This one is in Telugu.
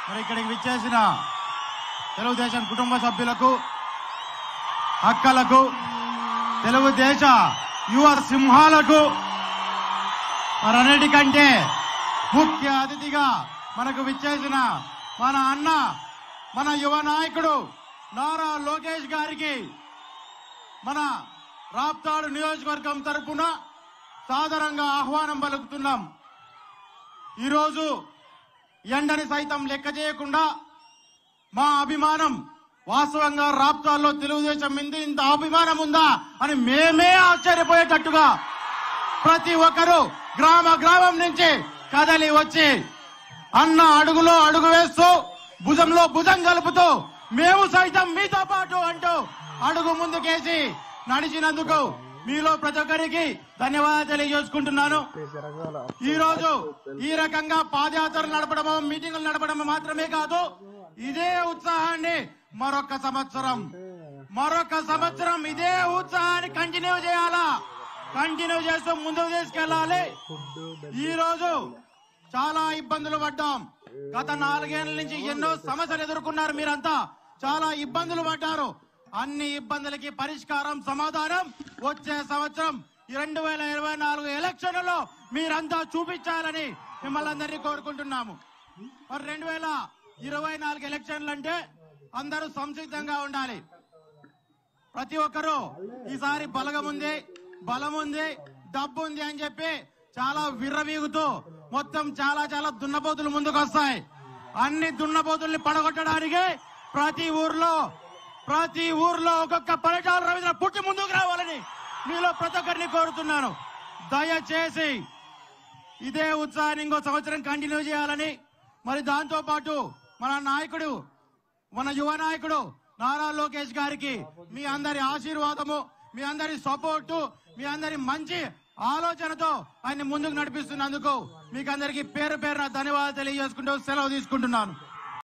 మరి ఇక్కడికి విచ్చేసిన తెలుగుదేశం కుటుంబ సభ్యులకు అక్కలకు తెలుగుదేశ యువ సింహాలకు మరన్నిటికంటే ముఖ్య అతిథిగా మనకు విచ్చేసిన మన అన్న మన యువ నాయకుడు నారా లోకేష్ గారికి మన రాప్తాడు నియోజకవర్గం తరపున సాదరంగా ఆహ్వానం పలుకుతున్నాం ఈరోజు ఎండని సైతం లెక్క చేయకుండా మా అభిమానం వాస్తవంగా రాప్తాల్లో తెలుగుదేశం మీద ఇంత అభిమానం ఉందా అని మేమే ఆశ్చర్యపోయేటట్టుగా ప్రతి ఒక్కరూ గ్రామ గ్రామం నుంచి కదలి వచ్చి అన్న అడుగులో అడుగు వేస్తూ భుజంలో భుజం కలుపుతూ మేము సైతం మీతో పాటు అంటూ అడుగు ముందుకేసి నడిచినందుకు మీలో ప్రతి ఒక్కరికి ధన్యవాదాలు తెలియజేసుకుంటున్నాను ఈ రోజు ఈ రకంగా పాదయాత్ర నడపడమో మీటింగులు నడపడమో మాత్రమే కాదు ఇదే ఉత్సాహాన్ని మరొక సంవత్సరం మరొక సంవత్సరం ఇదే ఉత్సాహాన్ని కంటిన్యూ చేయాలా కంటిన్యూ చేస్తూ ముందుకు తీసుకెళ్ళాలి ఈ రోజు చాలా ఇబ్బందులు పడ్డాం గత నాలుగేళ్ల నుంచి ఎన్నో సమస్యలు ఎదుర్కొన్నారు మీరంతా చాలా ఇబ్బందులు పడ్డారు అన్ని ఇబ్బందులకి పరిష్కారం సమాధానం వచ్చే సంవత్సరం రెండు వేల ఇరవై నాలుగు ఎలక్షన్లలో మీరంతా చూపించాలని మిమ్మల్ని అందరినీ కోరుకుంటున్నాము మరి రెండు వేల ఇరవై నాలుగు ఎలక్షన్లు అంటే అందరూ సంసిద్ధంగా ఉండాలి ప్రతి ఒక్కరూ ఈసారి బలగం ఉంది బలం ఉంది డబ్బు ఉంది అని చెప్పి చాలా విర్రవీగుతూ మొత్తం చాలా చాలా దున్నపోతులు ముందుకు వస్తాయి అన్ని దున్నపోతుల్ని పడగొట్టడానికి ప్రతి ఊర్లో ప్రతి ఊర్లో ఒక్కొక్క పర్యటన రవీంద్ర పుట్టి ముందుకు రావాలని మీలో ప్రతి ఒక్కరిని కోరుతున్నాను దయచేసి ఇదే ఉత్సాహాన్ని ఇంకో సంవత్సరం కంటిన్యూ చేయాలని మరి దాంతో పాటు మన నాయకుడు మన యువ నాయకుడు నారా లోకేష్ గారికి మీ అందరి ఆశీర్వాదము మీ అందరి సపోర్టు మీ అందరి మంచి ఆలోచనతో ఆయన ముందుకు నడిపిస్తున్నందుకు మీకు అందరికి పేరు పేరున ధన్యవాదాలు తెలియజేసుకుంటూ సెలవు తీసుకుంటున్నాను